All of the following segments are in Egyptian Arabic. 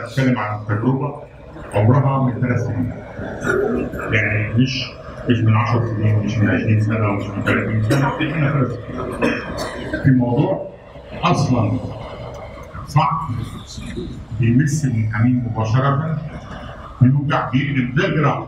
انا بتكلم عن تجربه عمرها من ثلاث سنين يعني مش مش من 10 سنين مش من 20 سنه ومش من 30 سنه احنا ثلاث سنين في موضوع اصلا صعب بيمس المحامين مباشره بيوجع بيقلب ده جراحه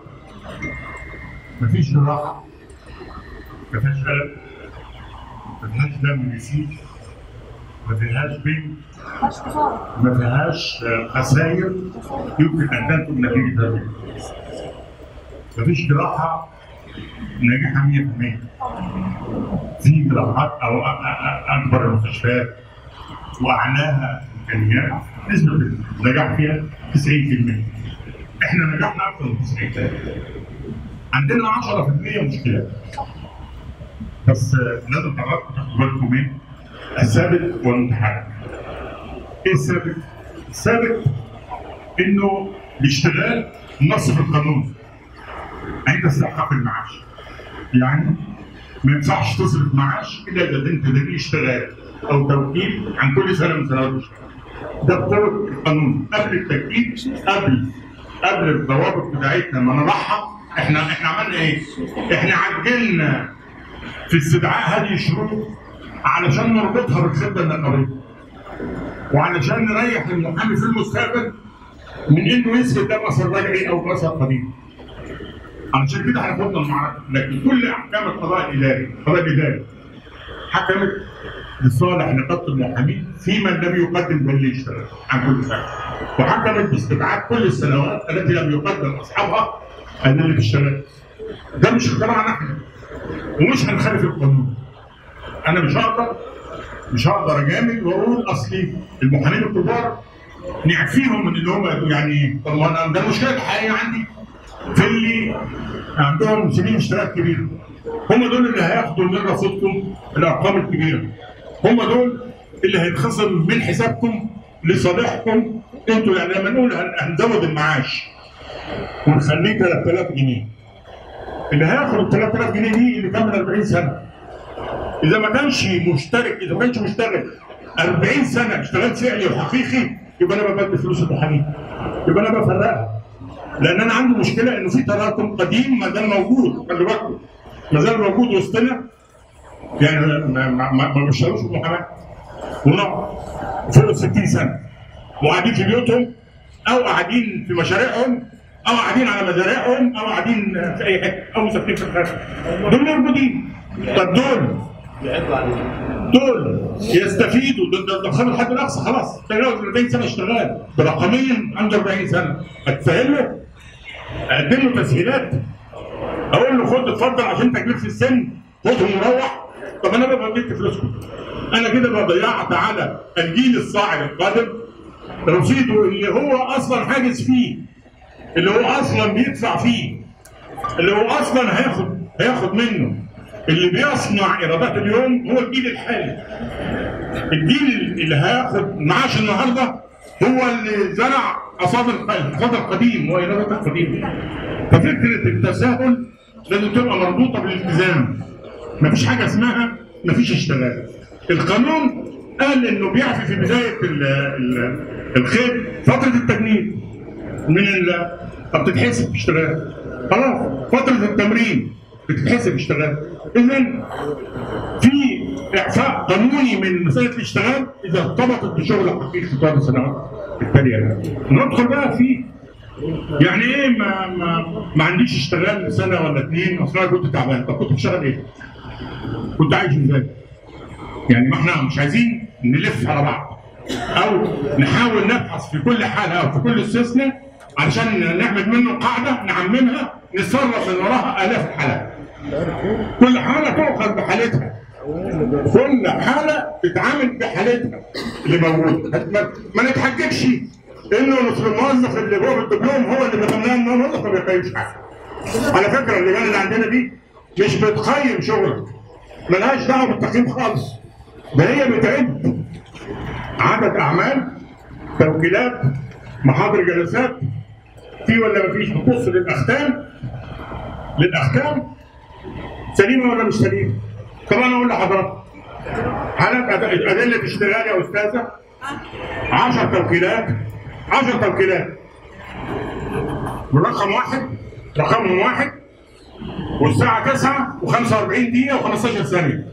مفيش جراحه ما فيهاش قلب ما فيهاش دم بيسيل ما فيهاش بين ما فيهاش آه، خسائر يمكن ان تنتج نتيجه هذه ما فيش جراحه ناجحه 100% في جراحات او أ- أ- أ- اكبر المستشفيات واعلاها امكانيات نسبه النجاح فيها 90% احنا نجحنا اكثر من 90% عندنا 10% مشكلات بس آه، لازم حضراتكم تاخدوا بالكم من الثابت والمتحرك. ايه الثابت؟ الثابت انه الاشتغال نص في القانون عند استحقاق المعاش. يعني ما ينفعش تصرف معاش الا اذا انت دليل اشتغال او توكيل عن كل سنه من سنوات الاشتغال. ده بقوه القانون قبل التجديد قبل قبل الضوابط بتاعتنا ما نضعها احنا احنا عملنا ايه؟ احنا عجلنا في استدعاء هذه الشروط علشان نربطها بالخدمه النقابيه وعلشان نريح المحامي في المستقبل من انه يسكت ده مثل رجعي او مثل قديم علشان كده احنا خدنا المعركه لكن كل احكام القضاء الاداري القضاء الاداري حكمت لصالح نقابه المحامين في من لم يقدم دليل اشتراك عن كل سنه وحكمت باستبعاد كل السنوات التي لم يقدم اصحابها دليل اشتراك ده مش اختراعنا احنا ومش هنخالف القانون انا مش هقدر مش هقدر اجامل واقول اصلي المحامين الكبار نعفيهم من اللي هم يعني طب ما انا ده المشكله الحقيقيه عندي في اللي عندهم سنين اشتراك كبيره هم دول اللي هياخدوا من رصيدكم الارقام الكبيره هم دول اللي هيتخصم من حسابكم لصالحكم انتوا يعني لما نقول هن- هنزود المعاش ونخليه 3000 جنيه اللي هياخد ال 3000 جنيه دي اللي كان من 40 سنه اذا ما كانش مشترك اذا ما كانش مشترك 40 سنه اشتغلت فعلي وحقيقي يبقى انا ببدل فلوس المحامين يبقى انا بفرقها لان انا عندي مشكله انه في تراكم قديم ما زال موجود خلي بالكم ما زال موجود وسطنا يعني ما ما ما ما بيشتغلوش في المحاماه ونقعد فوق ال 60 سنه وقاعدين في بيوتهم او قاعدين في مشاريعهم او قاعدين على مزارعهم او قاعدين في اي حته او مسافرين في الخارج دول موجودين طب دول دول يستفيدوا دول دول خدوا الحد الاقصى خلاص تجاوز 40 سنه اشتغال برقميا عنده 40 سنه هتسهل له اقدم له تسهيلات اقول له خد اتفضل عشان تكبير في السن خدهم وروح طب انا ببقى بديت فلوسكم انا كده بقى ضيعت على الجيل الصاعد القادم رصيده اللي هو اصلا حاجز فيه اللي هو اصلا بيدفع فيه اللي هو اصلا هياخد هياخد منه اللي بيصنع ايرادات اليوم هو الجيل الحالي الجيل اللي هياخد معاش النهارده هو اللي زرع حصاد الق- حصاد القديم وايرادات القديم ففكره التساهل لازم تبقى مربوطه بالالتزام مفيش حاجه اسمها مفيش اشتغال القانون قال انه بيعفي في بدايه ال ال الخير فتره التجنيد من ال طب بتتحسب اشتغال خلاص فتره التمرين بتتحسب اشتغال اذا في اعفاء قانوني من مساله الاشتغال اذا ارتبطت بشغل حقيقي طوال السنوات التاليه ندخل بقى في يعني ايه ما ما ما عنديش اشتغال سنه ولا اتنين اصل انا كنت تعبان طب كنت بشتغل ايه؟ كنت عايش ازاي؟ يعني ما احنا مش عايزين نلف على بعض او نحاول نبحث في كل حاله او في كل استثناء علشان نعمل منه قاعده نعممها نتصرف من وراها الاف الحالات كل حاله تؤخذ بحالتها كل حاله تتعامل بحالتها اللي موجوده ما, ما نتحججش انه الموظف اللي هو بالدبلوم هو اللي بيتمنى انه موظف ما بيقيمش حاجه على فكره اللجان اللي عندنا دي مش بتقيم شغلك ملهاش دعوه بالتقييم خالص ده هي بتعد عدد اعمال توكيلات محاضر جلسات في ولا مفيش بتبص للاختام للاختام سليمه ولا مش سليمه؟ طب انا اقول لحضرتك حالات أد- ادله اشتغال يا استاذه 10 توكيلات 10 توكيلات رقم واحد رقمهم واحد والساعة 9 و45 دقيقة و15 ثانية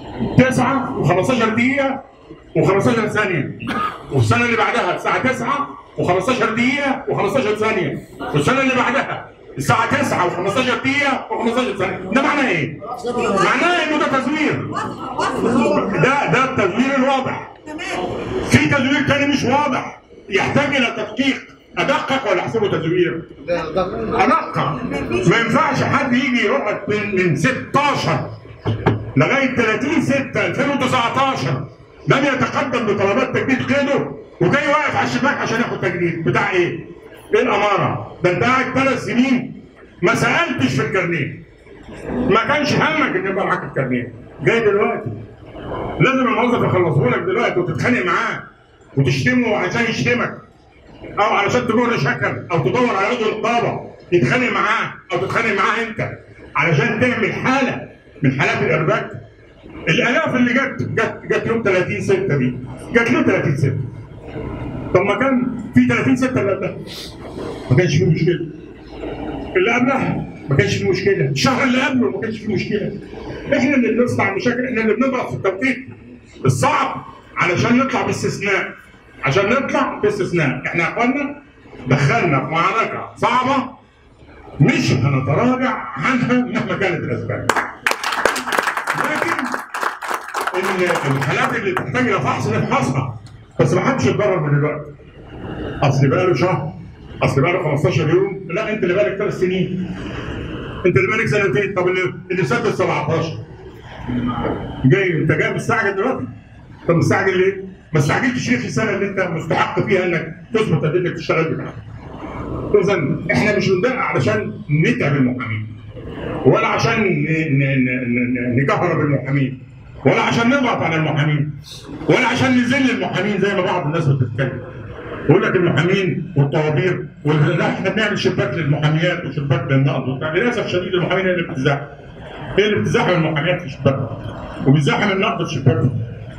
9 و15 دقيقة و15 ثانية والسنة اللي بعدها الساعة 9 و15 دقيقة و15 ثانية والسنة اللي بعدها الساعة 9 و15 دقيقة و15 ثانية ده معناه ايه؟ معناه انه ده تزوير واضحه واضحه ده ده التزوير الواضح تمام في تزوير تاني مش واضح يحتاج الى تدقيق ادقق ولا احسبه تزوير؟ ادقق ما ينفعش حد يجي يقعد من من 16 لغايه 30 6 2019 لم يتقدم بطلبات تجديد قيده وجاي واقف على الشباك عشان ياخد تجديد بتاع ايه؟ ايه الاماره؟ ده انت قاعد ثلاث سنين ما سالتش في الكارنيه ما كانش همك ان يبقى معاك الكارنيه جاي دلوقتي لازم الموظف يخلصه لك دلوقتي وتتخانق معاه وتشتمه عشان يشتمك او علشان تجر شكل او تدور على عضو النقابه تتخانق معاه او تتخانق معاه انت علشان تعمل حاله من حالات الارباك الالاف اللي جت جت جت يوم 30 6 دي جت ليه 30 6 طب ما كان في 30 6 اللي قبلها ما كانش فيه مشكله اللي قبلها ما كانش فيه مشكله الشهر اللي قبله ما كانش فيه مشكله احنا اللي بنصنع المشاكل احنا اللي بنضغط في التوقيت الصعب علشان نطلع باستثناء عشان نطلع باستثناء احنا يا اخوانا دخلنا في معركه صعبه مش هنتراجع عنها مهما كانت الاسباب لكن ال- الحالات اللي تحتاج الى فحص نفحصها بس ما حدش يتضرر من دلوقتي اصل بقى له شهر اصل بقى له 15 يوم لا انت اللي بقالك ثلاث سنين انت اللي بقالك سنتين طب اللي اللي سد 17 جاي انت جاي مستعجل دلوقتي طب مستعجل ليه؟ ما استعجلتش ليه في السنه اللي انت مستحق فيها انك تثبت انك تشتغل بتاعك اذا احنا مش بندقق علشان نتعب المحامين ولا عشان ن- ن- ن- ن- نكهرب المحامين ولا عشان نضغط على المحامين ولا عشان نذل المحامين زي ما بعض الناس بتتكلم يقول لك المحامين والطوابير وال- لا احنا بنعمل شباك للمحاميات وشباك للنقض وبتاع للاسف شديد المحامين هي اللي بتزاحم هي اللي بتزاحم المحاميات في الشباك وبتزاحم النقد في الشباك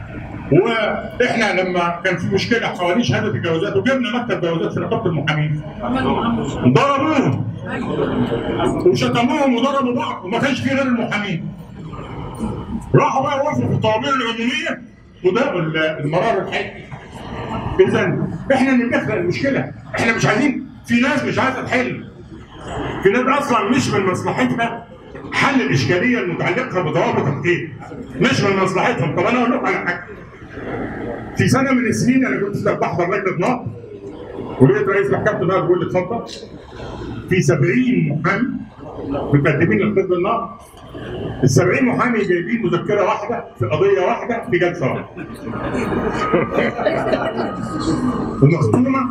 واحنا لما كان في مشكله حوالين شهاده الجوازات وجبنا مكتب جوازات في نقابه المحامين ضربوهم وشتموهم وضربوا بعض وما كانش في غير المحامين راحوا بقى وقفوا في الطوابير العموميه وده ال- المرار الحقيقي اذا احنا اللي بنخلق المشكله احنا مش عايزين في ناس مش عايزه تحل في ناس اصلا مش من مصلحتها حل الاشكاليه المتعلقه بضوابط التحقيق مش من مصلحتهم طب انا اقول لكم على حاجه في سنه من السنين انا كنت بحضر لجنه نقد ولقيت رئيس محكمه النقد بيقول لي اتفضل في 70 محامي متقدمين لقسم النقد ال 70 محامي جايبين مذكره واحده في قضيه واحده في جلسه واحده ومختومه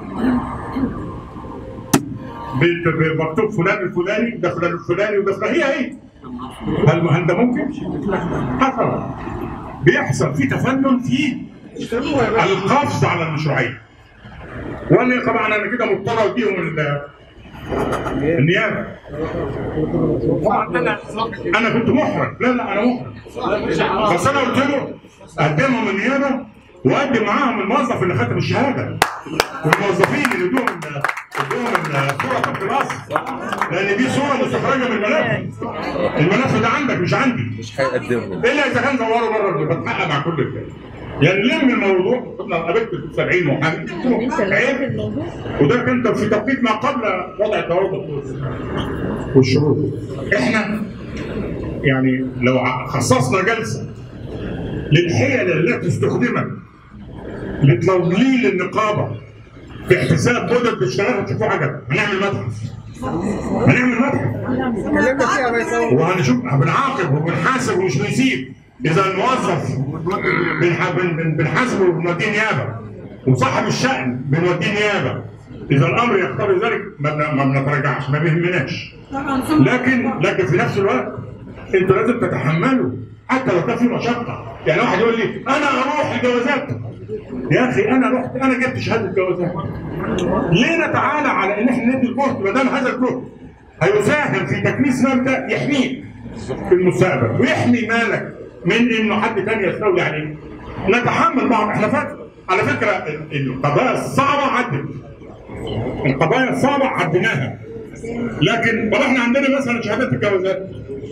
بت- ب- مكتوب فلان الفلاني ده فلان الفلاني وده فلان هي هي هل هل ده ممكن؟ حصل بيحصل في تفنن في القفز على المشروعيه وانا طبعا انا كده مضطر اديهم ال- النيابه طبعا انا انا كنت محرج لا لا انا محرج بس انا قلت له قدمهم النيابه وقدم معاهم الموظف اللي ختم الشهاده والموظفين اللي ادوهم ال- ادوهم الصوره تحت الاصل لان دي صوره مستخرجه من الملف الملف ده عندك مش عندي مش هيقدمهم الا اذا كان زواره بره بتحقق مع كل الكلام يعني لم الموضوع كنا قابلت 70 محامي عيب وده كان في توقيت ما قبل وضع الضوابط والشروط احنا يعني لو ع- خصصنا جلسه للحيل التي استخدمت لتضليل النقابه في احتساب مدد بتشتغلها تشوفوا عجب هنعمل متحف هنعمل متحف اتكلمنا فيها يا ريس أهو. وهنشوف بنعاقب وبنحاسب ومش بنسيب اذا الموظف بنح- بن- بن- بنحاسبه وبنوديه نيابه وصاحب الشأن بنوديه نيابه اذا الامر يقتضي ذلك ما بن- ما بنتراجعش ما بيهمناش طبعا ثم لكن لكن في نفس الوقت انتوا لازم تتحملوا حتى لو كان في مشقه يعني واحد يقول لي انا اروح الجوازات يا اخي انا رحت انا جبت شهاده جوازات ليه نتعالى على ان احنا ندي الجهد ما دام هذا الجهد هيساهم في تكنيس مبدا يحميك في المستقبل ويحمي مالك من انه حد تاني يستولي عليك نتحمل بعض احنا فاكر على فكره ال- القضايا الصعبه عدت القضايا الصعبه عديناها لكن طب احنا عندنا مثلا شهادات الجوازات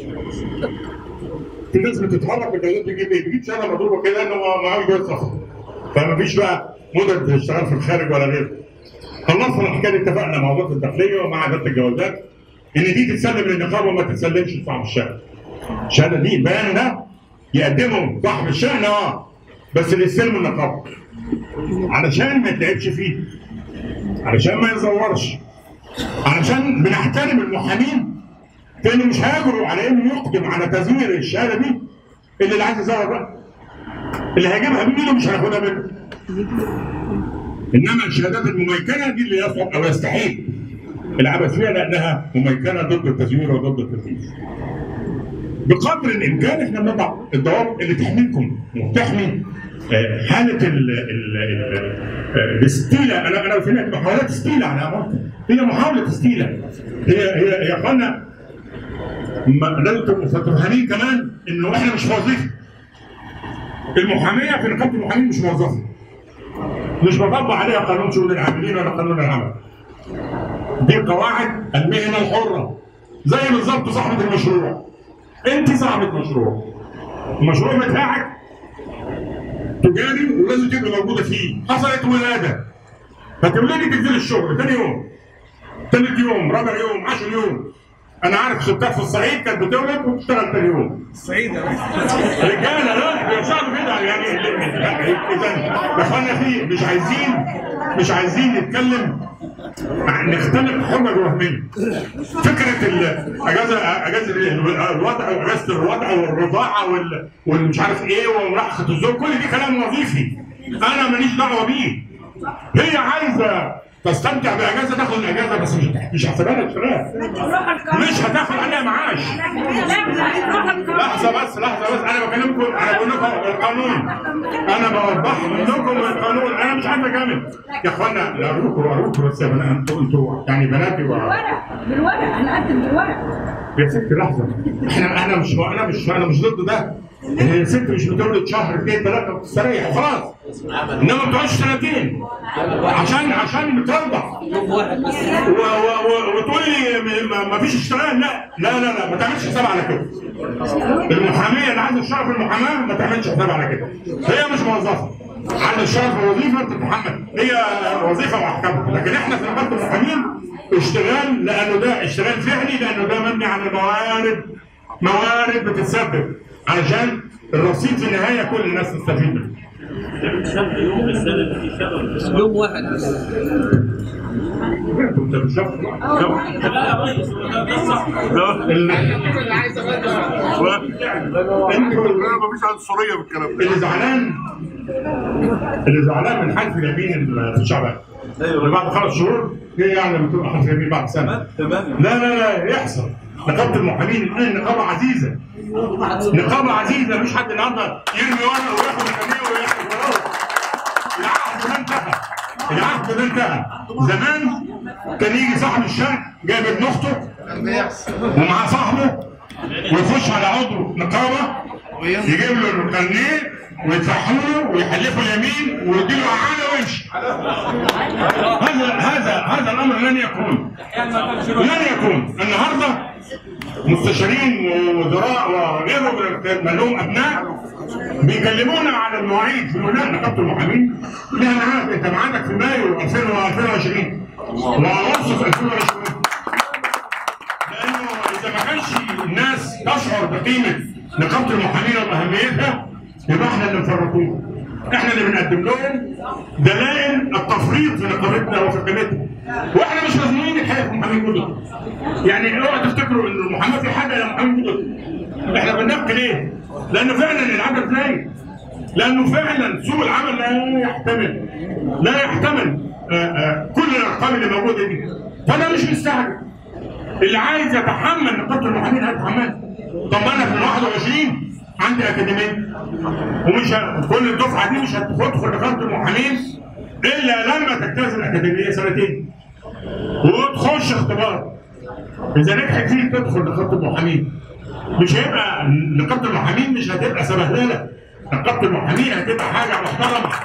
في ناس بتتحرك بالجوازات تجيب ايه؟ تجيب شهاده مضروبه كده انه معاه جواز سفر فما فيش بقى مدد تشتغل في الخارج ولا غيره خلصنا الحكايه دي اتفقنا مع وزاره الداخليه ومع اداره الجوازات ان دي تتسلم للنقابه وما تتسلمش لصاحب الشأن. الشهاده دي البيان ده يقدمه صاحب الشأن اه بس اللي يستلمه النقابه علشان ما يتلعبش فيه علشان ما يزورش علشان بنحترم المحامين في انه مش هيجروا على انه يقدم على تزوير الشهاده دي اللي اللي عايز يزور بقى اللي هيجيبها منه مش هياخدها منه انما الشهادات المميكنه دي اللي يصعب او يستحيل العبث فيها لانها مميكنه ضد التزوير وضد التدليس. بقدر الامكان احنا بنضع الضوابط اللي تحميكم وتحمي آه، حاله ال ال ال آه، الاستيلاء انا انا سمعت محاولات استيلاء على امريكا هي محاوله استيلاء هي هي هي اخوانا ما- لازم تبقوا فاهمين كمان انه احنا مش وظيفه المحاميه في نقابه المحامين مش موظفه مش بطبق عليها قانون شؤون العاملين ولا قانون العمل دي قواعد المهنه الحره زي بالظبط صاحبه المشروع انت صاحبه مشروع المشروع بتاعك تجاري ولازم تبقى موجوده فيه حصلت ولاده فتولدي تنزل الشغل تاني يوم تالت يوم رابع يوم عشر يوم انا عارف ستات في الصعيد كانت بتولد وتشتغل تاني يوم الصعيد يا ريس رجاله لا بيشتغلوا كده يعني اذا يا اخوانا في مش عايزين مش عايزين نتكلم عن- نختلق حجج وهميه فكره الاجازه اجازه الوضع واجازه الوضع والرضاعه وال- والمش عارف ايه وملاحقه الزوج كل دي كلام وظيفي انا ماليش دعوه بيه هي عايزه تستمتع باجازه تاخد الاجازه بس مش مش هحسبها لك شغال مش هتاخد عليها معاش لحظة بس لحظة بس أنا بكلمكم أنا بقول لكم القانون أنا بوضح لكم القانون أنا مش عارف أكمل يا إخوانا لا أروكم أروكم بس يا بنات أنتوا أنتوا يعني بناتي و... بالورق بالورق انا قدم بالورق يا ست لحظة إحنا أنا مش أنا مش أنا مش ضد ده هي ست مش بتولد شهر اثنين ثلاثة وتستريح خلاص إنما ما بتقعدش سنتين عشان عشان بترضع يوم واحد بس و- و- و- وتقول لي م- ما- ما فيش اشتغال لا لا لا لا ما تعملش حساب على كده المحاميه اللي عايزه تشتغل في المحاماه ما تعملش حساب على كده هي مش موظفه عايزه تشتغل في وظيفه تتحمل هي وظيفه واحكامها لكن احنا في نقابه المحامين اشتغال لانه ده اشتغال فعلي لانه ده مبني على موارد موارد بتتسبب علشان الرصيد في النهايه كل الناس تستفيد منه يوم واحد بس انت مش شايف؟ انتوا لا مفيش عنصريه بالكلام ده اللي زعلان اللي زعلان من حلف اليمين في شعبان اللي بعد خمس شهور ايه يعني لما تبقى حلف اليمين بعد سنه تمام لا لا لا يحصل نقابه المحامين الان نقابه عزيزه نقابه عزيزه مش حد النهارده يرمي ورقه وياخد اليمين وياخد ورقه العقد ده انتهى العقد ده انتهى زمان كان يجي صاحب الشركه جايب ابن اخته ومعاه صاحبه ويخش على عضو نقابه يجيب له الكارنيه ويدفعوا له ويحلفوا اليمين ويديله اعانه ويمشي هذا هذا هذا الامر لن يكون لن يكون النهارده مستشارين ووزراء وغيرهم من لهم ابناء بيكلمونا على المواعيد في الولايات نقابه المحامين لها ميعاد انت ميعادك في مايو 2020 واغسطس 2020 لانه اذا ما كانش الناس تشعر بقيمه نقابه المحامين واهميتها يبقى احنا اللي مفرطين احنا اللي بنقدم لهم دلائل التفريط في نقابتنا وفي قيمتها واحنا مش مزنوقين الحقيقه في محامين جدد يعني اوعى تفتكروا ان المحاماه في حاجه الى محامين جدد احنا بننقي ليه؟ لانه فعلا العدد زايد لانه فعلا سوق العمل لا يحتمل لا يحتمل آه، آه، كل الارقام اللي موجوده دي فانا مش مستعجل اللي عايز يتحمل نقابه المحامين هيتحمل طب انا في ال 21 عندي اكاديميه ومش ه- كل الدفعه دي مش هتدخل نقابه المحامين الا لما تجتاز الاكاديميه سنتين وتخش اختبار اذا نجحت فيه تدخل نقابه المحامين مش هيبقى نقابه المحامين مش هتبقى سبهلله نقابه المحامين هتبقى حاجه محترمه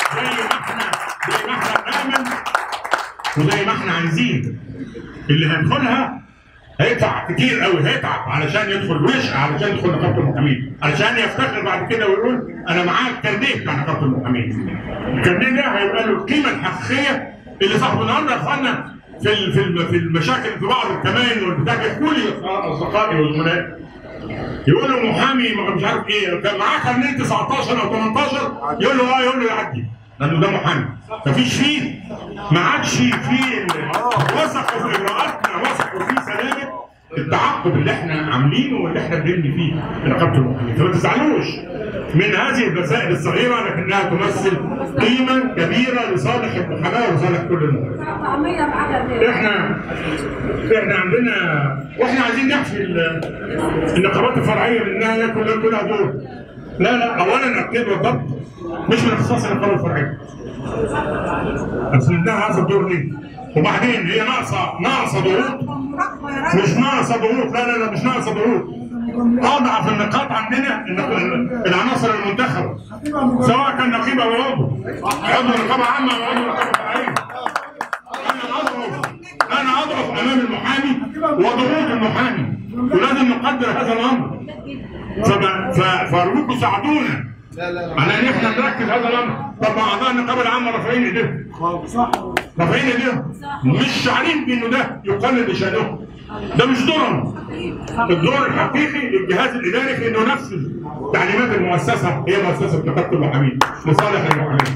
زي ما احنا زي ما احنا بنعمل وزي ما احنا عايزين اللي هيدخلها هيدفع كتير قوي هيتعب علشان يدخل وش علشان يدخل نقابه المحامين علشان يفتخر بعد كده ويقول انا معاك كارنيه بتاع نقابه المحامين الكارنيه ده هيبقى له القيمه الحقيقيه اللي صاحب النهارده يا اخوانا في ال- في ال- في المشاكل في بعض الكمائن والبتاع بيحكوا لي اصدقائي وزملائي يقول له محامي ما- مش عارف ايه كان معاه كارنيه 19 او 18 يقول له اه يقول له يعدي لانه ده محامي مفيش فيه ما عادش فيه ال- وثقوا في اجراءاتنا وثقوا في سلامه التعاقب اللي احنا عاملينه واللي احنا بنبني فيه في نقابه المحامين فما تزعلوش من هذه المسائل الصغيره لكنها تمثل قيمه كبيره لصالح المحاماه ولصالح كل المحامين طعمية بعدها احنا احنا عندنا واحنا عايزين نحفي ال- النقابات الفرعيه لانها هي كلها كلها دور لا لا اولا اكيد والضبط مش من اختصاص النقابه الفرعيه بس انها هذا الدور ليه وبعدين هي ناقصه ناقصه ضغوط مراقبة يا راجل مش ناقصه ضغوط لا لا لا مش ناقصه ضغوط اضعف النقاط عندنا النق- العناصر المنتخبه سواء كان نقيب او عضو عضو نقابه عامه او عضو نقابه فرعيه انا اضعف انا اضعف امام المحامي وضغوط المحامي ولازم نقدر هذا الامر فب- ف- فارجوكم ساعدونا على ان احنا نركز هذا الامر طب ما اعضاء النقابه العامه رافعين ايديهم رافعين ايديهم مش شعرين بانه ده يقلل لشانهم ده مش دورهم الدور الحقيقي للجهاز الاداري في انه ينفذ تعليمات المؤسسه هي مؤسسه نقابه المحامين لصالح المحامين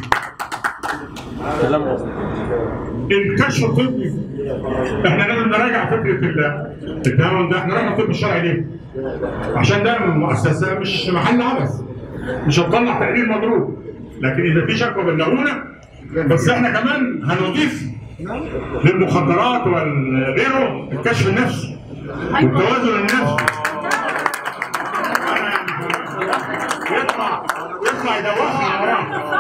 الكشف الطبي احنا لازم نراجع فكره ال- التعاون ده احنا راجع الطب الشرعي ليه؟ عشان ده مؤسسه مش محل عبث مش هتطلع تقرير مضروب لكن اذا في شكوى بلغونا بس احنا كمان هنضيف للمخدرات وغيره الكشف النفسي والتوازن النفسي يطلع يطلع يدوخنا وراه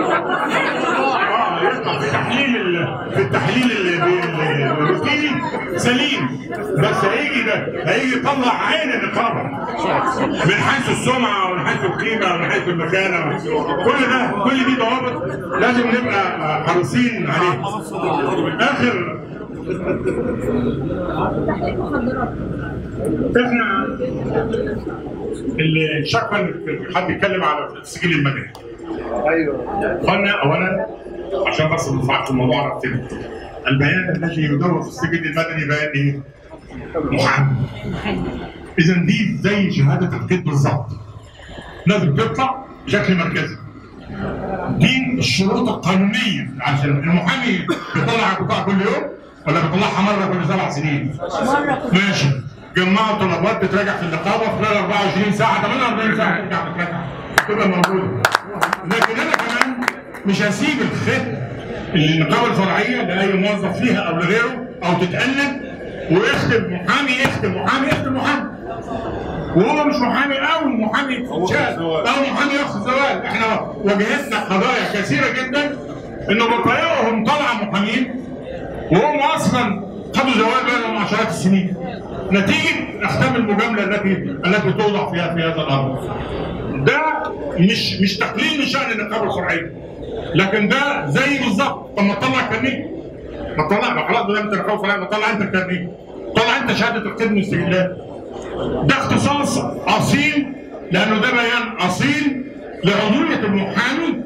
اه يطلع في تحليل ال- في التحليل ال- ال- الروتيني سليم بس هيجي ده هيجي يطلع عين النقابه من حيث السمعه ومن حيث القيمه ومن حيث المكانه كل ده كل دي ضوابط لازم نبقى حريصين عليها اخر تحليل مخدرات احنا اللي الشكوى إن حد يتكلم على السجل المدني قلنا اولا عشان بس نفعل في الموضوع نكتبه البيان الذي يدور في السجل المدني بيان ايه؟ محامي اذا دي زي شهاده القيد بالظبط لازم تطلع بشكل مركزي دي الشروط القانونيه عشان المحامي بيطلع البطاقه كل يوم ولا بيطلعها مره كل سبع سنين؟ مرة كنت ماشي جمعوا طلبات تتراجع في النقابه خلال 24 ساعه 48 ساعه ترجع تتراجع تبقى موجوده لكن انا كمان مش هسيب الخط اللي النقابه الفرعيه لاي موظف فيها او لغيره او تتقلب ويختم محامي يختم محامي يختم محامي وهو مش محامي او محامي شاذ او محامي ياخذ زوال احنا واجهتنا قضايا كثيره جدا انه بقاياهم طالعه محامين وهم اصلا خدوا زواج بقى لهم عشرات السنين نتيجه اختام المجامله التي التي توضع فيها في هذا الامر. ده مش مش تقليل من شان النقابه الفرعيه لكن ده زي بالظبط طب ما تطلع كارنيه ما تطلع ما خلاص ده انت نقابه فرعيه ما تطلع انت الكارنيه طلع انت شهاده الخدمه والاستجلال ده اختصاص اصيل لانه ده بيان اصيل لعضويه المحامي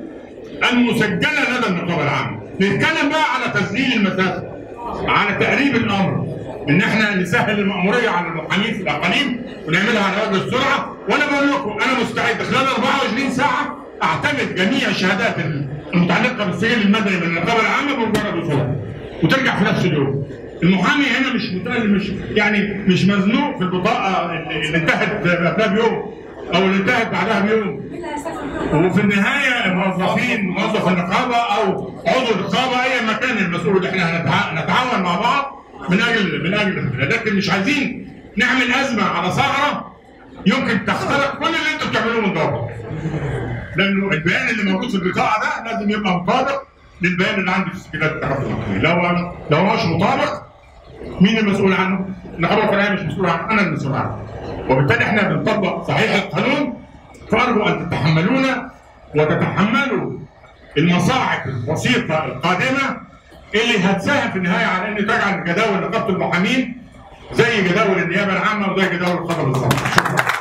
المسجله لدى النقابه العامه. نتكلم بقى على تسهيل المسافه على تقريب الامر ان احنا نسهل المأمورية على المحامين في الاقاليم ونعملها على وجه السرعه وانا بقول لكم انا مستعد خلال 24 ساعه اعتمد جميع الشهادات المتعلقه بالسجل المدني من النقابه العامه بمجرد وصولها وترجع في نفس اليوم. المحامي هنا مش متقل مش يعني مش مزنوق في البطاقه اللي اللي انتهت قبلها بيوم او اللي انتهت بعدها بيوم وفي النهايه الموظفين موظف النقابه او عضو النقابه ايا ما كان المسؤول اللي احنا هنتع- نتعاون مع بعض من اجل من اجل لكن مش عايزين نعمل ازمه على ثغره يمكن تخترق كل اللي انتوا بتعملوه من ضربه. لانه البيان اللي موجود في البطاقه ده لازم يبقى مطابق للبيان اللي عندي في السجلات التحكم الحكومي لو لو مش مطابق مين المسؤول عنه؟ النقابه الفرعيه مش مسؤول عنه انا المسؤول عنه. وبالتالي احنا بنطبق صحيح القانون فارجو ان تتحملونا وتتحملوا المصاعب البسيطه القادمه اللي هتساهم في النهايه على ان تجعل جداول نقابه المحامين زي جداول النيابه العامه وزي جداول القضاء بالظبط شكرا